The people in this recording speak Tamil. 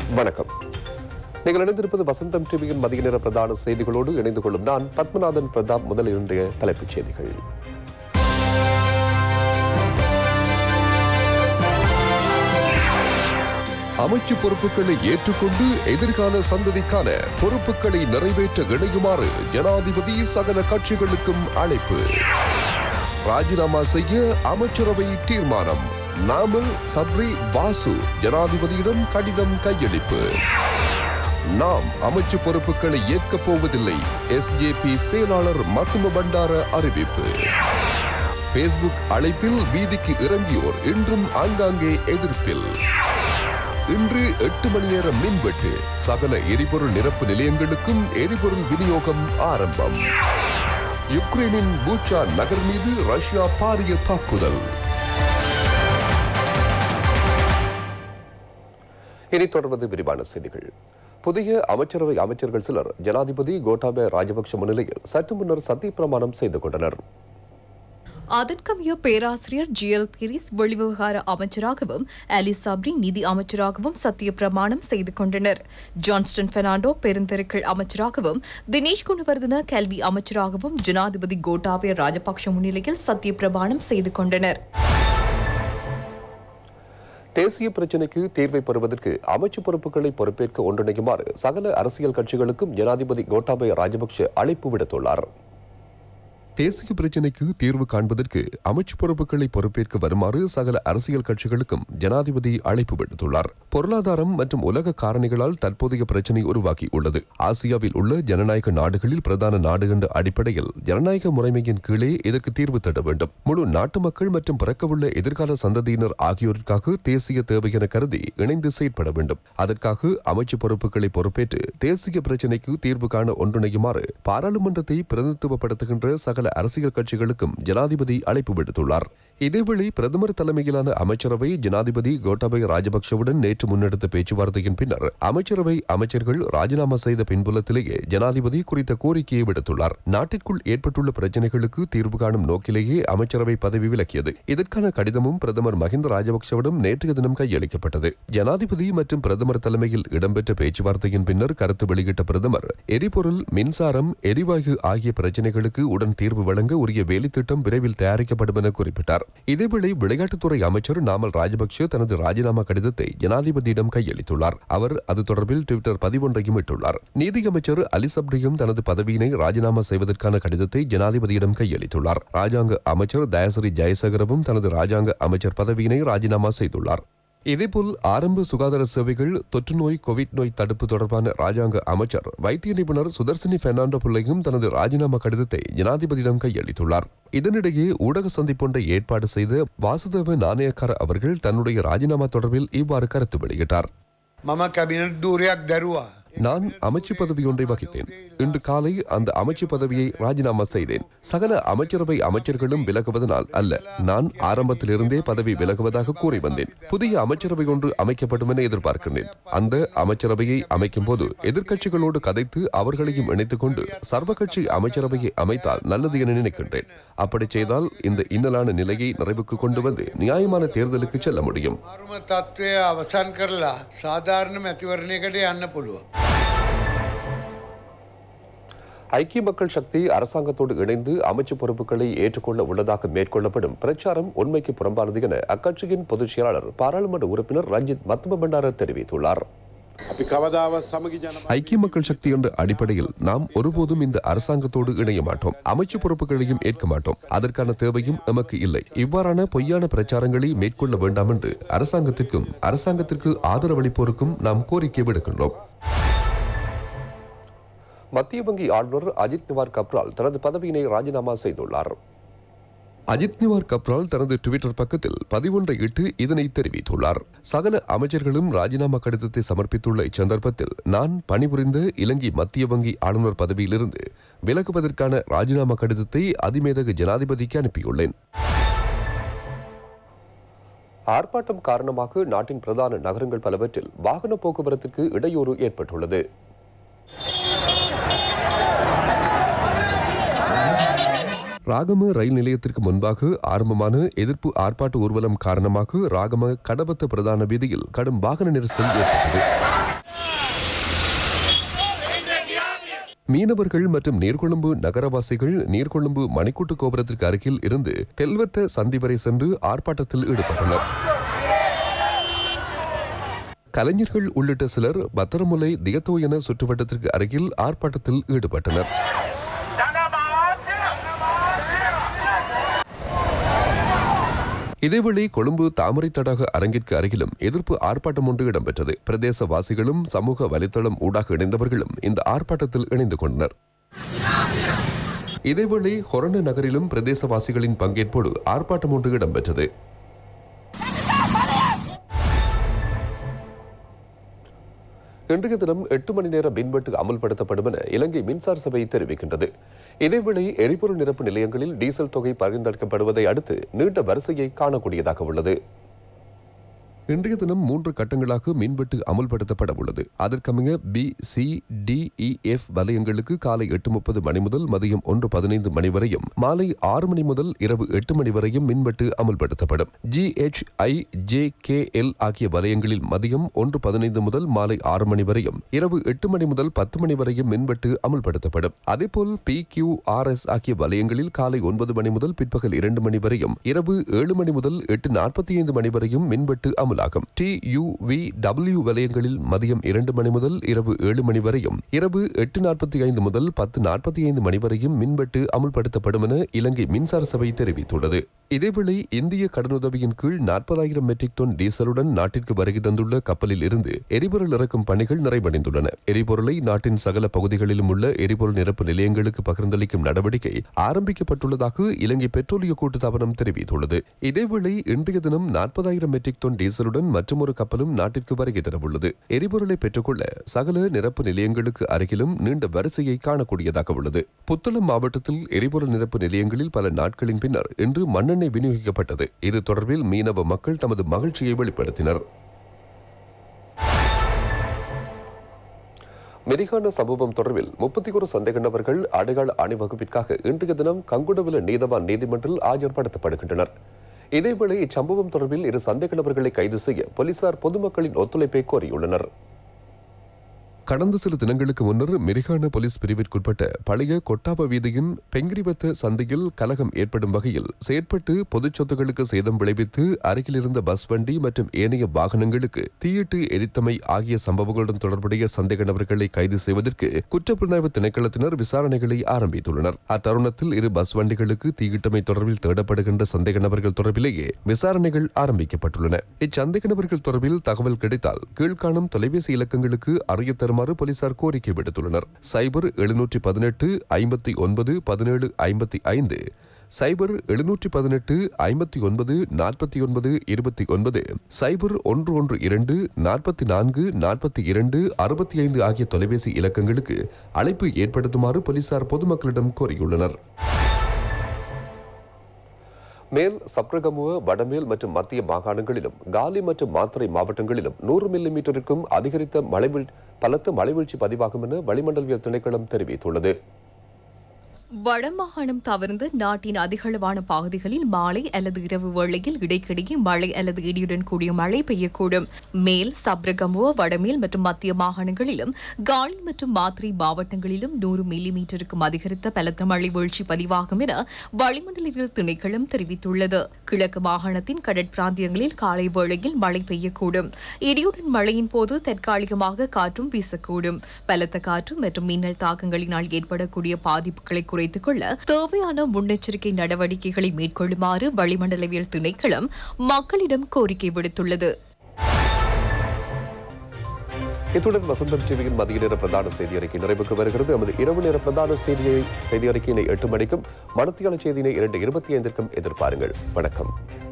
வணக்கம் நீங்கள் இணைந்திருப்பது வசந்தம் டிவியின் மதிய நேர பிரதான செய்திகளோடு இணைந்து கொள்ளும் நான் பத்மநாதன் பிரதாப் முதல் இன்றைய தலைப்புச் செய்திகள் அமைச்சு பொறுப்புகளை ஏற்றுக்கொண்டு எதிர்கால சந்ததிக்கான பொறுப்புகளை நிறைவேற்ற இணையுமாறு ஜனாதிபதி சகல கட்சிகளுக்கும் அழைப்பு ராஜினாமா செய்ய அமைச்சரவை தீர்மானம் நாமல் சப்ரி பாசு ஜனாதிபதியிடம் கடிதம் கையளிப்பு நாம் அமைச்சு பொறுப்புகளை ஏற்கப் போவதில்லை எஸ்ஜேபி செயலாளர் மத்தும பண்டார அறிவிப்பு ஃபேஸ்புக் அழைப்பில் வீதிக்கு இறங்கியோர் இன்றும் ஆங்காங்கே எதிர்ப்பில் இன்று எட்டு மணி நேர மின்வெட்டு சகல எரிபொருள் நிரப்பு நிலையங்களுக்கும் எரிபொருள் விநியோகம் ஆரம்பம் யுக்ரைனின் பூச்சா நகர் மீது ரஷ்யா பாரிய தாக்குதல் இனி தொடர்வது விரிவான செய்திகள் புதிய அமைச்சரவை அமைச்சர்கள் சிலர் ஜனாதிபதி கோட்டாபய ராஜபக்ஷ முன்னிலையில் சற்று முன்னர் சத்தியப்பிரமாணம் செய்து கொண்டனர் அதற்கமைய பேராசிரியர் ஜி எல் பீரிஸ் வெளிவிவகார அமைச்சராகவும் அலி சப்ரி நிதி அமைச்சராகவும் சத்திய பிரமாணம் செய்து கொண்டனர் ஜான்ஸ்டன் பெர்னாண்டோ பெருந்தெருக்கள் அமைச்சராகவும் தினேஷ் குணவர்தன கல்வி அமைச்சராகவும் ஜனாதிபதி கோட்டாபய ராஜபக்ஷ முன்னிலையில் சத்திய பிரமாணம் செய்து கொண்டனர் தேசிய பிரச்சினைக்கு தீர்வை பெறுவதற்கு அமைச்சு பொறுப்புகளை பொறுப்பேற்க ஒன்றிணையுமாறு சகல அரசியல் கட்சிகளுக்கும் ஜனாதிபதி கோட்டாபய ராஜபக்ஷ அழைப்பு விடுத்துள்ளார் தேசிய பிரச்சினைக்கு தீர்வு காண்பதற்கு அமைச்சு பொறுப்புகளை பொறுப்பேற்க வருமாறு சகல அரசியல் கட்சிகளுக்கும் ஜனாதிபதி அழைப்பு விடுத்துள்ளார் பொருளாதாரம் மற்றும் உலக காரணிகளால் தற்போதைய பிரச்சினை உருவாகி உள்ளது ஆசியாவில் உள்ள ஜனநாயக நாடுகளில் பிரதான நாடு என்ற அடிப்படையில் ஜனநாயக முறைமையின் கீழே இதற்கு தீர்வு தர வேண்டும் முழு நாட்டு மக்கள் மற்றும் பிறக்கவுள்ள எதிர்கால சந்ததியினர் ஆகியோருக்காக தேசிய தேவை என கருதி இணைந்து செயற்பட வேண்டும் அதற்காக அமைச்சு பொறுப்புகளை பொறுப்பேற்று தேசிய பிரச்சினைக்கு தீர்வு காண ஒன்றிணையுமாறு பாராளுமன்றத்தை பிரதிநிதித்துவப்படுத்துகின்ற சகல அரசியல் கட்சிகளுக்கும் ஜனாதிபதி அழைப்பு விடுத்துள்ளார் இதேவேளை பிரதமர் தலைமையிலான அமைச்சரவை ஜனாதிபதி கோட்டாபய ராஜபக்சவுடன் நேற்று முன்னெடுத்த பேச்சுவார்த்தையின் பின்னர் அமைச்சரவை அமைச்சர்கள் ராஜினாமா செய்த பின்புலத்திலேயே ஜனாதிபதி குறித்த கோரிக்கையை விடுத்துள்ளார் நாட்டிற்குள் ஏற்பட்டுள்ள பிரச்சினைகளுக்கு தீர்வு காணும் நோக்கிலேயே அமைச்சரவை பதவி விலக்கியது இதற்கான கடிதமும் பிரதமர் மஹிந்த ராஜபக்சவிடம் நேற்றைய தினம் கையளிக்கப்பட்டது ஜனாதிபதி மற்றும் பிரதமர் தலைமையில் இடம்பெற்ற பேச்சுவார்த்தையின் பின்னர் கருத்து வெளியிட்ட பிரதமர் எரிபொருள் மின்சாரம் எரிவாயு ஆகிய பிரச்சினைகளுக்கு உடன் தீர்வு வழங்க உரிய வேலைத்திட்டம் விரைவில் தயாரிக்கப்படும் என குறிப்பிட்டார் இதேவேளை விளையாட்டுத்துறை அமைச்சர் நாமல் ராஜபக்ஷ தனது ராஜினாமா கடிதத்தை ஜனாதிபதியிடம் கையளித்துள்ளார் அவர் அது தொடர்பில் ட்விட்டர் பதிவொன்றையும் இட்டுள்ளார் நீதியமைச்சர் அலி சப்ரியும் தனது பதவியினை ராஜினாமா செய்வதற்கான கடிதத்தை ஜனாதிபதியிடம் கையளித்துள்ளார் ராஜாங்க அமைச்சர் தயசரி ஜெயசேகரவும் தனது ராஜாங்க அமைச்சர் பதவியினை ராஜினாமா செய்துள்ளார் இதேபோல் ஆரம்ப சுகாதார சேவைகள் தொற்று நோய் கோவிட் நோய் தடுப்பு தொடர்பான ராஜாங்க அமைச்சர் வைத்திய நிபுணர் சுதர்சினி பெர்னாண்டோ பிள்ளையும் தனது ராஜினாமா கடிதத்தை ஜனாதிபதியிடம் கையளித்துள்ளார் இதனிடையே ஊடக சந்திப்பொன்றை ஏற்பாடு செய்த வாசுதேவ நாணயக்கார அவர்கள் தன்னுடைய ராஜினாமா தொடர்பில் இவ்வாறு கருத்து வெளியிட்டார் මම කැබිනට දූරයක් දැරුවා. நான் அமைச்சு பதவி ஒன்றை வகித்தேன் இன்று காலை அந்த அமைச்சு பதவியை ராஜினாமா செய்தேன் சகல அமைச்சரவை அமைச்சர்களும் விலகுவதனால் அல்ல நான் ஆரம்பத்திலிருந்தே பதவி விலகுவதாக கூறி வந்தேன் புதிய அமைச்சரவை ஒன்று அமைக்கப்படும் என எதிர்பார்க்கின்றேன் அந்த அமைச்சரவையை அமைக்கும் போது எதிர்க்கட்சிகளோடு கதைத்து அவர்களையும் இணைத்துக் கொண்டு சர்வ கட்சி அமைச்சரவையை அமைத்தால் நல்லது என நினைக்கின்றேன் அப்படி செய்தால் இந்த இன்னலான நிலையை நிறைவுக்கு கொண்டு வந்து நியாயமான தேர்தலுக்கு செல்ல முடியும் මාරුම තත්ත්වය අවසන් කරලා සාධාරණ මැතිවරණයකට යන්න පුළුවන්. ஐக்கிய மக்கள் சக்தி அரசாங்கத்தோடு இணைந்து அமைச்சு பொறுப்புகளை ஏற்றுக்கொள்ள உள்ளதாக மேற்கொள்ளப்படும் பிரச்சாரம் உண்மைக்கு புறம்பானது என அக்கட்சியின் பொதுச் செயலாளர் பாராளுமன்ற உறுப்பினர் ரஞ்சித் மத்தும பண்டார தெரிவித்துள்ளார் අපි කවදාවත් සමගි ජන ஐக்கிய மக்கள் சக்தி என்ற அடிப்படையில் நாம் ஒருபோதும் இந்த அரசாங்கத்தோடு இணைய மாட்டோம் அமைச்சு பொறுப்புகளையும் ஏற்க மாட்டோம் அதற்கான தேவையும் எமக்கு இல்லை இவ்வாறான பொய்யான பிரச்சாரங்களை மேற்கொள்ள வேண்டாம் என்று அரசாங்கத்திற்கும் அரசாங்கத்திற்கு ஆதரவளிப்போருக்கும் நாம் கோரிக்கை விடுக்கின்றோம் மத்திய வங்கி ஆளுநர் அஜித் நிவார் கப்ரால் தனது பதவியினை ராஜினாமா செய்துள்ளார் அஜித் நிவார் கப்ரால் தனது டுவிட்டர் பக்கத்தில் பதிவொன்றை இட்டு இதனை தெரிவித்துள்ளார் சகல அமைச்சர்களும் ராஜினாமா கடிதத்தை சமர்ப்பித்துள்ள இச்சந்தர்ப்பத்தில் நான் பணிபுரிந்த இலங்கை மத்திய வங்கி ஆளுநர் பதவியிலிருந்து விலகுவதற்கான ராஜினாமா கடிதத்தை அதிமேதக ஜனாதிபதிக்கு அனுப்பியுள்ளேன் ஆர்ப்பாட்டம் காரணமாக நாட்டின் பிரதான நகரங்கள் பலவற்றில் வாகன போக்குவரத்துக்கு இடையூறு ஏற்பட்டுள்ளது ராகம ரயில் நிலையத்திற்கு முன்பாக ஆரம்பமான எதிர்ப்பு ஆர்ப்பாட்ட ஊர்வலம் காரணமாக ராகம கடபத்த பிரதான வீதியில் கடும் வாகன நெரிசல் ஏற்பட்டது மீனவர்கள் மற்றும் நீர்கொழும்பு நகரவாசிகள் நீர்கொழும்பு மணிக்கூட்டு கோபுரத்திற்கு அருகில் இருந்து தெல்வத்த சந்தி வரை சென்று ஆர்ப்பாட்டத்தில் ஈடுபட்டனர் கலைஞர்கள் உள்ளிட்ட சிலர் பத்திரமுலை தியத்தோ என சுற்றுவட்டத்திற்கு அருகில் ஆர்ப்பாட்டத்தில் ஈடுபட்டனர் இதேவேளை கொழும்பு தாமரை தடாக அரங்கிற்கு அருகிலும் எதிர்ப்பு ஆர்ப்பாட்டம் ஒன்று இடம்பெற்றது பிரதேசவாசிகளும் சமூக வலைத்தளம் ஊடாக இணைந்தவர்களும் இந்த ஆர்ப்பாட்டத்தில் இணைந்து கொண்டனர் இதேவேளை ஹொரண நகரிலும் பிரதேசவாசிகளின் பங்கேற்போடு ஆர்ப்பாட்டம் ஒன்று இடம்பெற்றது இன்றைய தினம் எட்டு மணி நேர மின்வெட்டு அமல்படுத்தப்படும் என இலங்கை மின்சார சபை தெரிவிக்கின்றது இதேவேளை எரிபொருள் நிரப்பு நிலையங்களில் டீசல் தொகை பரிந்துரைக்கப்படுவதை அடுத்து நீண்ட வரிசையை காணக்கூடியதாக உள்ளது இன்றைய தினம் மூன்று கட்டங்களாக மின்வெட்டு அமல்படுத்தப்பட உள்ளது அதற்கமைய B C D E F வலயங்களுக்கு காலை எட்டு முப்பது மணி முதல் மதியம் ஒன்று பதினைந்து மணி வரையும் மாலை ஆறு மணி முதல் இரவு எட்டு மணி வரையும் மின்வெட்டு அமல்படுத்தப்படும் G H I J K L ஆகிய வலயங்களில் மதியம் ஒன்று பதினைந்து முதல் மாலை ஆறு மணி வரையும் இரவு எட்டு மணி முதல் பத்து மணி வரையும் மின்வெட்டு அமல்படுத்தப்படும் அதேபோல் பி கியூ ஆர் எஸ் ஆகிய வலயங்களில் காலை ஒன்பது மணி முதல் பிற்பகல் இரண்டு மணி வரையும் இரவு ஏழு மணி முதல் எட்டு நாற்பத்தி ஐந்து மணி வரையும் மின்வெட்டு அமலாகும் டி யூ வி டபிள்யூ வலயங்களில் மதியம் இரண்டு மணி முதல் இரவு ஏழு மணி வரையும் இரவு எட்டு நாற்பத்தி ஐந்து முதல் பத்து நாற்பத்தி ஐந்து மணி வரையும் மின்வெட்டு அமல்படுத்தப்படும் என இலங்கை மின்சார சபை தெரிவித்துள்ளது இதேவேளை இந்திய கடனுதவியின் கீழ் நாற்பதாயிரம் மெட்ரிக் டன் டீசலுடன் நாட்டிற்கு வருகை தந்துள்ள கப்பலில் இருந்து எரிபொருள் இறக்கும் பணிகள் நிறைவடைந்துள்ளன எரிபொருளை நாட்டின் சகல பகுதிகளிலும் உள்ள எரிபொருள் நிரப்பு நிலையங்களுக்கு பகிர்ந்தளிக்கும் நடவடிக்கை ஆரம்பிக்கப்பட்டுள்ளதாக இலங்கை பெட்ரோலிய கூட்டுத்தாபனம் தெரிவித்துள்ளது இதேவேளை இன்றைய தினம் நாற்பதாயிரம் மெட்ரிக் டன் டீசலுடன் மற்றொரு கப்பலும் நாட்டிற்கு வருகை தரவுள்ளது எரிபொருளை பெற்றுக்கொள்ள சகல நிரப்பு நிலையங்களுக்கு அருகிலும் நீண்ட வரிசையை காணக்கூடியதாக உள்ளது புத்தளம் மாவட்டத்தில் எரிபொருள் நிரப்பு நிலையங்களில் பல நாட்களின் பின்னர் இன்று மண்ணெண்ணெய் விநியோகிக்கப்பட்டது இது தொடர்பில் மீனவ மக்கள் தமது மகிழ்ச்சியை வெளிப்படுத்தினர் மெரிகான சம்பவம் தொடர்பில் முப்பத்தி ஒரு சந்தேக நபர்கள் அடையாள அணிவகுப்பிற்காக இன்றைய தினம் கங்குடவில நீதவான் நீதிமன்றில் ஆஜர்படுத்தப்படுகின்றனர் இதேவேளை இச்சம்பவம் தொடர்பில் இரு சந்தேக நபர்களை கைது செய்ய போலீசார் பொதுமக்களின் ஒத்துழைப்பை கோரியுள்ளனர் கடந்த சில தினங்களுக்கு முன்னர் மிரிகான போலீஸ் பிரிவிற்குட்பட்ட பழைய கொட்டாப வீதியின் பெங்கிரிவத்த சந்தையில் கலகம் ஏற்படும் வகையில் செயற்பட்டு பொதுச் சொத்துக்களுக்கு சேதம் விளைவித்து அருகில் இருந்த பஸ் வண்டி மற்றும் ஏனைய வாகனங்களுக்கு தீயிட்டு எரித்தமை ஆகிய சம்பவங்களுடன் தொடர்புடைய சந்தேக நபர்களை கைது செய்வதற்கு குற்றப்புலனாய்வு திணைக்களத்தினர் விசாரணைகளை ஆரம்பித்துள்ளனர் அத்தருணத்தில் இரு பஸ் வண்டிகளுக்கு தீயிட்டமை தொடர்பில் தேடப்படுகின்ற சந்தேக நபர்கள் தொடர்பிலேயே விசாரணைகள் ஆரம்பிக்கப்பட்டுள்ளன இச்சந்தேக நபர்கள் தொடர்பில் தகவல் கிடைத்தால் கீழ்காணும் தொலைபேசி இலக்கங்களுக்கு அறிய தருமாறு போலீசார் கோரிக்கை விடுத்துள்ளனர் சைபர் எழுநூற்றி பதினெட்டு ஐம்பத்தி ஒன்பது பதினேழு ஐம்பத்தி ஐந்து சைபர் எழுநூற்றி பதினெட்டு ஐம்பத்தி ஒன்பது நாற்பத்தி ஒன்பது இருபத்தி ஒன்பது சைபர் ஒன்று ஒன்று இரண்டு நாற்பத்தி நான்கு நாற்பத்தி இரண்டு அறுபத்தி ஐந்து ஆகிய தொலைபேசி இலக்கங்களுக்கு அழைப்பு ஏற்படுத்துமாறு போலீசார் பொதுமக்களிடம் கோரியுள்ளனர் மேல் சப்ரகமுவ வடமேல் மற்றும் மத்திய மாகாணங்களிலும் காலி மற்றும் மாத்தறை மாவட்டங்களிலும் நூறு மில்லி மீட்டருக்கும் அதிகரித்த மழைவீழ் பலத்த மழைவீழ்ச்சி பதிவாகும் என வளிமண்டலவியல் திணைக்களம் தெரிவித்துள்ளது வடமாகாணம் தவிர்ந்து நாட்டின் அதிகளவான பகுதிகளில் மாலை அல்லது இரவு வேளையில் இடைக்கிடையே மழை அல்லது இடியுடன் கூடிய மழை பெய்யக்கூடும் மேல் சப்ரகமுவ வடமேல் மற்றும் மத்திய மாகாணங்களிலும் காலி மற்றும் மாத்திரை மாவட்டங்களிலும் நூறு மில்லி மீட்டருக்கும் அதிகரித்த பலத்த மழை வீழ்ச்சி பதிவாகும் என வளிமண்டலவியல் திணைக்களம் தெரிவித்துள்ளது கிழக்கு மாகாணத்தின் கடற்பிராந்தியங்களில் காலை வேளையில் மழை பெய்யக்கூடும் இடியுடன் மழையின் போது தற்காலிகமாக காற்றும் வீசக்கூடும் பலத்த காற்று மற்றும் மின்னல் தாக்கங்களினால் ஏற்படக்கூடிய பாதிப்புகளை குறைத்துக் கொள்ள தேவையான முன்னெச்சரிக்கை நடவடிக்கைகளை மேற்கொள்ளுமாறு வளிமண்டலவியல் திணைக்களம் மக்களிடம் கோரிக்கை விடுத்துள்ளது இத்துடன் வசந்தம் டிவியின் மதிய நேர பிரதான செய்தி அறிக்கை நிறைவுக்கு வருகிறது நமது இரவு நேர பிரதான செய்தியை செய்தி அறிக்கையினை எட்டு மணிக்கும் மனத்தியாளர் செய்தியினை இரண்டு இருபத்தி ஐந்திற்கும் எதிர்பாருங்கள் வணக்கம்